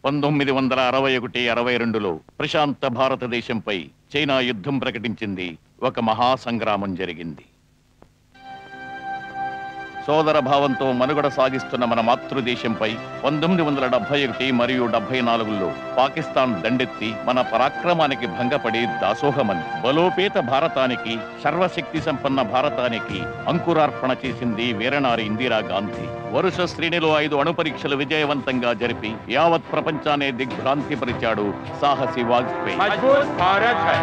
పంతొమ్మిది వందల అరవై ఒకటి అరవై రెండులో ప్రశాంత భారతదేశంపై చైనా యుద్ధం ప్రకటించింది ఒక మహా సంగ్రామం జరిగింది సోదర భావంతో మనుగడ సాగిస్తున్న మన మాతృదేశంపై పంతొమ్మిది వందల డెబ్బై ఒకటి మరియు డెబ్బై నాలుగులో పాకిస్తాన్ దండెత్తి మన పరాక్రమానికి భంగపడి దాసోహమని బలోపేత భారతానికి సర్వశక్తి సంపన్న భారతానికి అంకురార్పణ చేసింది వీరనారి ఇందిరా గాంధీ వరుస శ్రేణిలో ఐదు అణు పరీక్షలు విజయవంతంగా జరిపి యావత్ ప్రపంచాన్ని దిగ్భ్రాంతి పరిచాడు సాహసి వాజ్పేయి मजबूत भारत है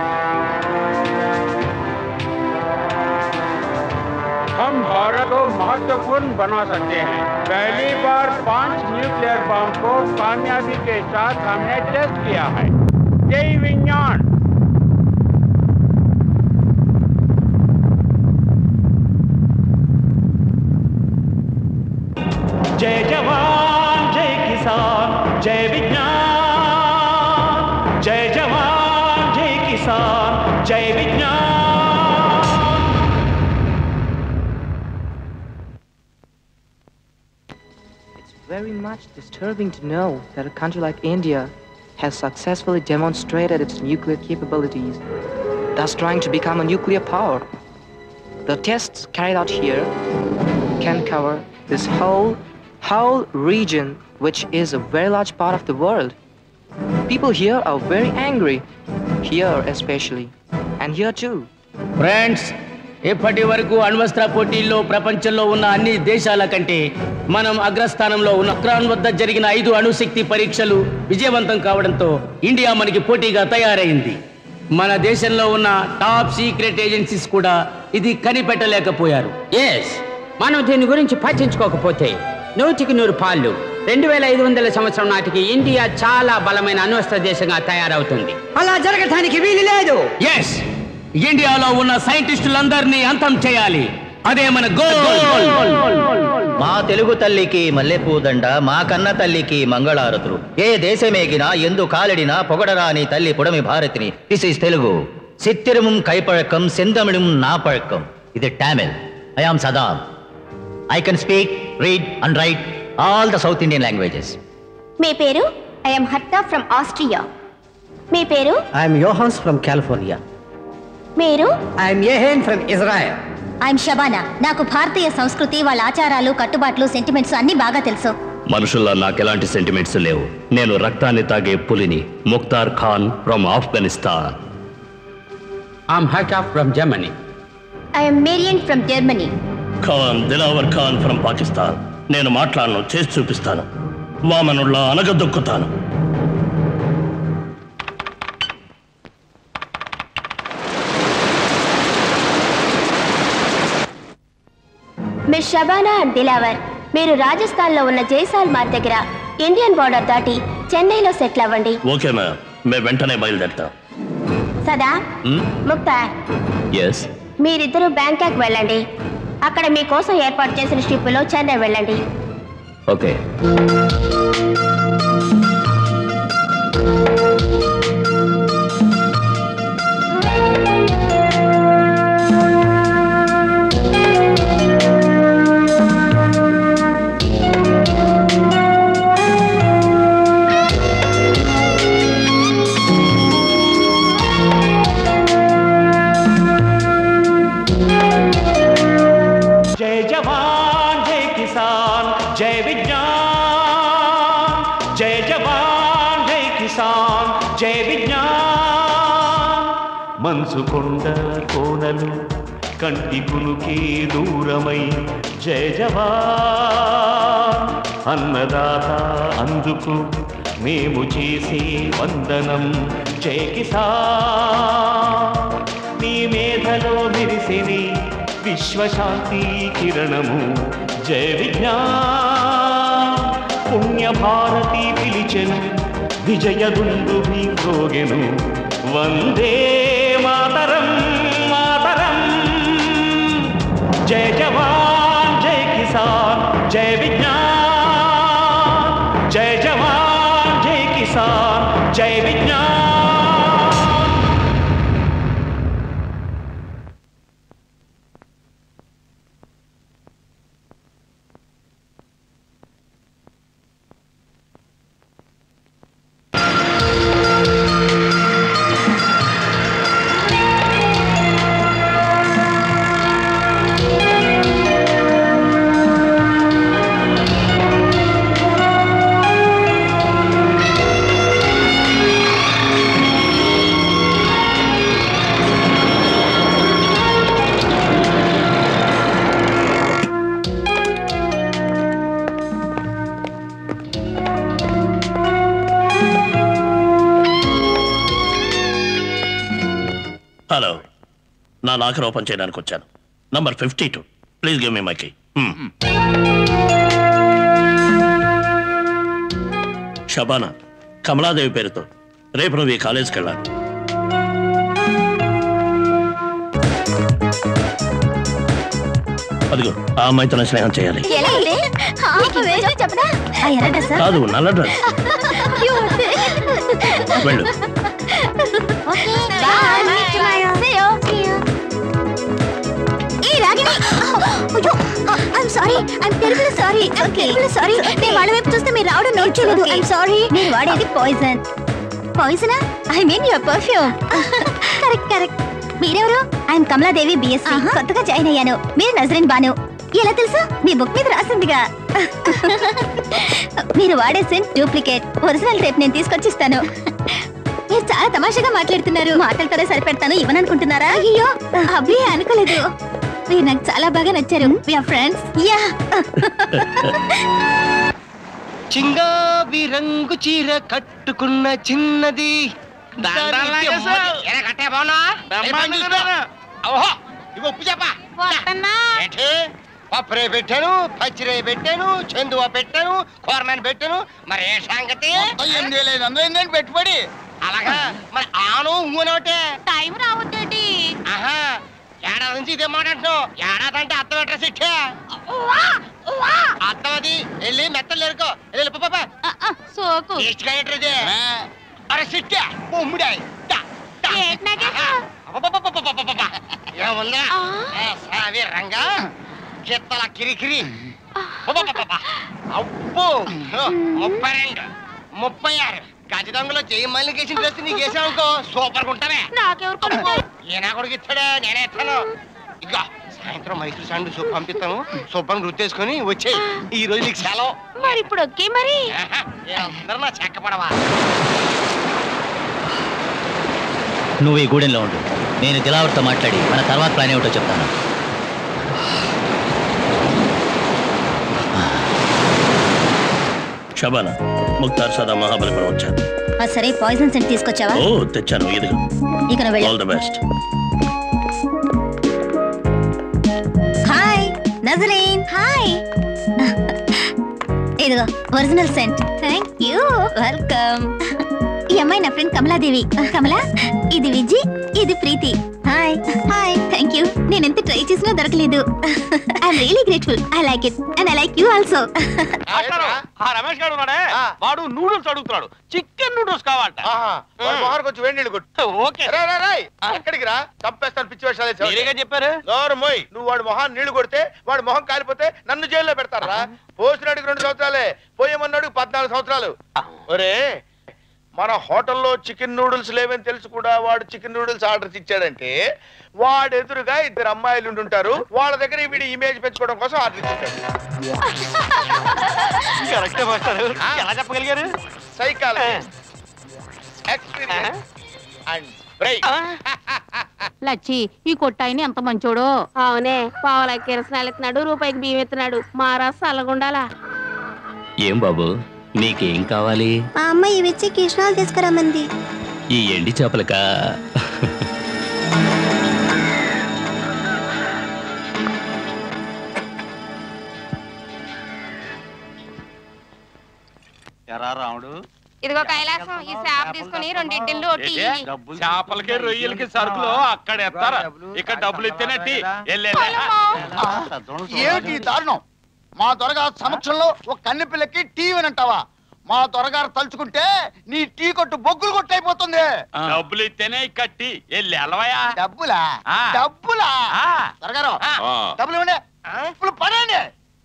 हम भारत को महत्वपूर्ण बना सकते हैं पहली बार पांच न्यूक्लियर बम को कामयाबी के साथ हमने टेस्ट किया है जय विज्ञान जय जवान जय किसान जय विज्ञान जय जवान जय किसान जय विज्ञान It's very much disturbing to know that a country like India has successfully demonstrated its nuclear capabilities, thus trying to become a nuclear power. The tests carried out here can cover this whole whole region, which is a very large part of the world. People here are very angry, here especially, and here too. Friends ఇప్పటి వరకు అణ్వస్త్ర పోటీల్లో ప్రపంచంలో ఉన్న అన్ని దేశాల కంటే మనం అగ్రస్థానంలో ఉన్న ఉక్రాన్ వద్ద జరిగిన ఐదు అణుశక్తి పరీక్షలు విజయవంతం కావడంతో ఇండియా మనకి పోటీగా తయారైంది మన దేశంలో ఉన్న టాప్ సీక్రెట్ ఏజెన్సీస్ కూడా ఇది కనిపెట్టలేకపోయారు ఎస్ మనం దీని గురించి పట్టించుకోకపోతే నూటికి నూరు పాళ్ళు రెండు వేల ఐదు వందల సంవత్సరం నాటికి ఇండియా చాలా బలమైన అణ్వస్త్ర దేశంగా తయారవుతుంది అలా జరగటానికి వీలు లేదు ఎస్ ఇండియాలో ఉన్న సైంటిస్టులందరినీ అంతం చేయాలి అదే మన గోల్ మా తెలుగు తల్లికి మల్లెపూదండ మా కన్న తల్లికి మంగళారతులు ఏ దేశమేగినా ఎందు కాలడినా పొగడరాని తల్లి పుడమి భారతిని దిస్ ఇస్ తెలుగు సిత్తిరముం కైపழக்கம் செந்தமிழும் నా పழக்கம் ఇది Tamil I am Saddam I can speak read and write all the south Indian languages మీ పేరు ఐఎమ్ హర్తా ఫ్రమ్ ఆస్ట్రియా మీ పేరు ఐఎమ్ యోహాన్స్ ఫ్రమ్ కాలిఫోర్నియా మీరు ఐఎమ్ ఏహేన్ ఫ్రమ్ ఇజ్రాయెల్ ఐఎమ్ షబానా నాకు భారతీయ సంస్కృతి వాళ్ళ ఆచారాలు కట్టుబాట్లు సెంటిమెంట్స్ అన్ని బాగా తెలుసు మనుషుల్లా నాకెలాంటి సెంటిమెంట్స్ లేవు నేను రక్తాన్ని తాగే పులిని ముక్తార్ ఖాన్ ఫ్రమ్ ఆఫ్ఘనిస్తాన్ ఐఎమ్ హర్కా from Germany I'm Marion from Germany Khan Dilawar Khan from Pakistan నేను మాట్లాడను చేసి చూపిస్తాను వామనుల్లా అనగదొక్కుతాను మిస్ షబానా అండ్ దిలావర్ మీరు రాజస్థాన్లో ఉన్న జైసాల్మార్ దగ్గర ఇండియన్ బార్డర్ దాటి చెన్నైలో సెటిల్ అవ్వండి ఓకే మ్యామ్ మేము వెంటనే బయలుదేరుతాం సదా ముక్తార్ ఎస్ మీరిద్దరూ బ్యాంకాక్ వెళ్ళండి అక్కడ మీకోసం ఏర్పాటు చేసిన షిప్లో చెన్నై వెళ్ళండి ఓకే जय जवान जय किसान जय विज्ञान जय जवान जय किसान जय विज्ञान మనసు కొండ కోనలు కంటి కునుకి దూరమై జయ జవాన్ అన్నదాత అందుకు మేము చేసే వందనం జయ కిసాన్ నీ మేధలో మెరిసిని విశ్వశాంతి కిరణము జయ విజ్ఞాన్ పుణ్య భారతి పిలిచెను విజయదుందు మ్రోగెను వందే మాతరం మాతరం జయ జవాన్ జయ కిసాన్ జయ విజ్ఞాన్ జయ జవాన్ జయ కిసాన్ జయ విజ్ఞాన్ హలో నా లాకర్ ఓపెన్ చేయడానికి వచ్చాను number fifty two please give me my key Shabana Kamaladevi పేరుతో రేపు నువ్వు ఈ కాలేజీకి వెళ్ళాలి అదిగో ఆ అమ్మాయితో నా స్నేహం చేయాలి ఎలా ఉంది చెప్పనా ఆ ఎర్ర డ్రెస్ కాదు నల్ల డ్రెస్ వెళ్ళు సారీ ఐమ్ తెలుగులో సారీ ఐమ్ తెలుగులో సారీ నేను వాళ్ళ వైపు చూస్తే మీరు రావడం నోట్ చేయలేదు ఐమ్ సారీ మీరు వాడేది పాయిజన్ పాయిజనా I mean your perfume correct correct మీరెవరు ఐఎమ్ కమలాదేవి బిఎస్సి కొత్తగా జాయిన్ అయ్యాను మీరు నజరీన్ బాను ఎలా తెలుసు మీ బుక్ మీద రాసిందిగా మీరు వాడే సెంట్ డూప్లికేట్ ఒరిజినల్ టేప్ నేను తీసుకొచ్చిస్తాను మీరు చాలా తమాషాగా మాట్లాడుతున్నారు మాటలతోనే సరిపెడతాను ఇవ్వననుకుంటున్నారా అయ్యో అబ్బే అనుకోలేదు మీరు నాకు చాలా బాగా నచ్చారు వీఆర్ ఫ్రెండ్స్ యా చింగావి రంగు చీర కట్టుకున్న చిన్నది ఇగో ఉప్పు చెప్ప పప్పురే పెట్టాను పచ్చిరే పెట్టాను చందువ పెట్టాను కూరమని పెట్టాను మరి ఏ సంగతి ఎనిమిది వేల ఐదు వందలు ఏంటండి పెట్టుబడి అలాగా మరి ఆను ఊనోటే టైం రావద్దేటి ఆహా ఏడాది నుంచి ఇదే మాట అంటున్నావు ఏడాది అంటే అత్తం అడ్రస్ ఇచ్చా అత్తం అది వెళ్ళి మెత్తలు లేరుకో వెళ్ళి పాప సోకు టేస్ట్ గా ఏంటది అరే సిట్టా బొమ్మిడాయి ఏముందా ఏ సావి రంగా కిత్తల కిరికిరి అబ్బబ్బబ్బబ్బ. అబ్బో ముప్పై రెండు ముప్పై ఆరు గజ దొంగలో చెయ్యి మళ్ళీ కేసిన డ్రెస్ నీకు వేసావు అనుకో సూపర్ గా ఉంటావే నాకెవరు ఈయన కొడుకు ఇస్తాడా నేనే ఇస్తాను ఇదిగో సాయంత్రం మైసూర్ సాండ్ సూప్ పంపిస్తాను శుభ్రం గుర్తేసుకొని వచ్చేయి ఈ రోజు నీకు సెలవు మరి ఇప్పుడు ఓకే మరి ఆహా, అందరూ నా చెక్క పడవా నువ్వు ఈ గూడెంలో ఉండు నేను దిలావర్తో మాట్లాడి మన తర్వాత ప్లాన్ ఏమిటో చెప్తాను షబానా ముక్తార్ సదా మహాబలిపురం వచ్చాను సరే పాయిజన్ సెంట్ తీసుకొచ్చావా ఓ తెచ్చాను ఇదిగో ఇక నువ్వు వెళ్ళు all the best hi Nazreen hi ఇదిగో original scent thank you welcome ఈ అమ్మాయి నా ఫ్రెండ్ కమలాదేవి కమలా ఇది విజి ఇది Preeti hi hi thank you నేను ఎంత ట్రై చేసినా దొరకలేదు I'm really grateful I like it and I like you also ఆ రమేష్ గారు ఉన్నాడే వాడు నూడిల్స్ అడుగుతున్నాడు చికెన్ నూడిల్స్ కావాలట మొహానికి వచ్చి వేడి నీళ్ళు కొట్టు ఓకే రా, రా, రాయ్. ఎక్కడికి రా చంపేస్తాను పిచ్చి వేషాలు వేసావు. మీరేగా చెప్పారు నోరు మోయ్ నువ్వు వాడి మొహాన్ని నీళ్లు కొడితే వాడి మొహం కాలిపోతే నన్ను జైల్లో పెడతారా పోసినాడికి రెండు సంవత్సరాలే పోయేమన్నాడు పద్నాలుగు సంవత్సరాలు ఒరే మన హోటల్లో చికెన్ నూడిల్స్ లేవని తెలుసు కూడా వాడు చికెన్ నూడిల్స్ ఆర్డర్ ఇచ్చాడంటే వాడు ఎదురుగా ఇద్దరు అమ్మాయిలు ఉండుంటారు వాళ్ళ దగ్గర వీడి ఇమేజ్ పెంచుకోవడం కోసం ఆర్డర్ ఇచ్చాడు కరెక్టే మాస్టారు ఎలా చెప్పగలిగారు సైకాలజీ ఎక్స్పీరియన్స్ అండ్ బ్రెయిన్ లచ్చి ఈ కొట్టాయిని ఎంత మంచోడో అవునే పావులకి కిరసనాలు ఎత్తున్నాడు రూపాయికి బియ్యం ఎత్తున్నాడు మారా సల్లగుండాలా ఏం బాబు నీకేం కావాలి మా అమ్మ ఇవి ఇచ్చి కిష్ణాలు తీసుకురమ్మంది ఈ ఎండి చేపలకా ఎరా రాముడు ఇదిగో కైలాసం ఈ శాప్ తీసుకుని రెండు ఇడ్లీలు ఒకటి ఇయ్యి. చేపలకి రొయ్యలకి సరుకులు అక్కడ ఎత్తారా ఇక్కడ డబ్బులు ఇస్తేనట్టి ఏమిటి ఈ దారుణం మా దొరగారు సమక్షంలో ఒక కన్నె పిల్లకి టీ అంటావా మా దొరగారు తలుచుకుంటే నీ టీ కొట్టు బొగ్గులు కొట్టయిపోతుంది డబ్బులు ఇస్తేనే కట్టి వెళ్ళి ఎలవయా డబ్బులా ఆ. డబ్బులా ఆ. దొరగారు ఆ. డబ్బులు ఇవ్వండి డబ్బులు పడండి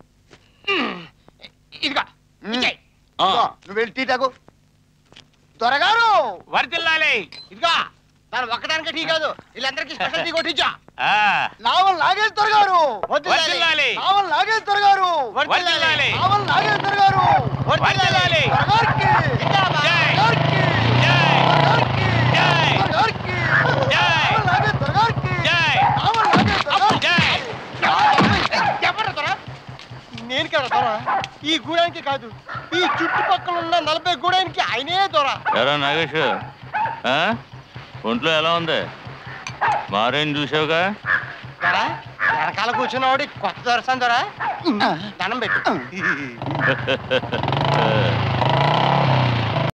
ఇదిగో ఇచ్చేయ్. ఇదిగో, నువ్వు వెళ్ళి టీ తాగు దొరగారు వరితిల్లాలి ఇదిగో దాని ఒక్కదానికే టీ కాదు వీళ్ళందరికీ స్పెషల్ టీ కొట్టించా నావల్ నాగేష్ దొరగారు వర్ధిల్లాలి. నావల్ నాగేష్ దొరగారు వర్ధిల్లాలి. నావల్ నాగేష్ దొరగారు వర్ధిల్లాలి. దొరగారికి జై. దొరగారికి జై. దొరగారికి జై. దొరగారికి జై. నావల్ నాగేష్ దొరగారికి జై. నావల్ నాగేష్ దొరగారికి జై. ఎవరు దొర? నేను కదా దొర ఈ గూడానికి కాదు ఈ చుట్టుపక్కల ఉన్న నలభై గూడానికి ఆయనే దొర ఎరా నాగేష్ ఆ? ఒంట్లో ఎలా ఉంది మారేం చూసావుగా దొరా వెనకాల కూర్చున్నవాడి కొత్త దొరసాను దొరా దండం పెట్టు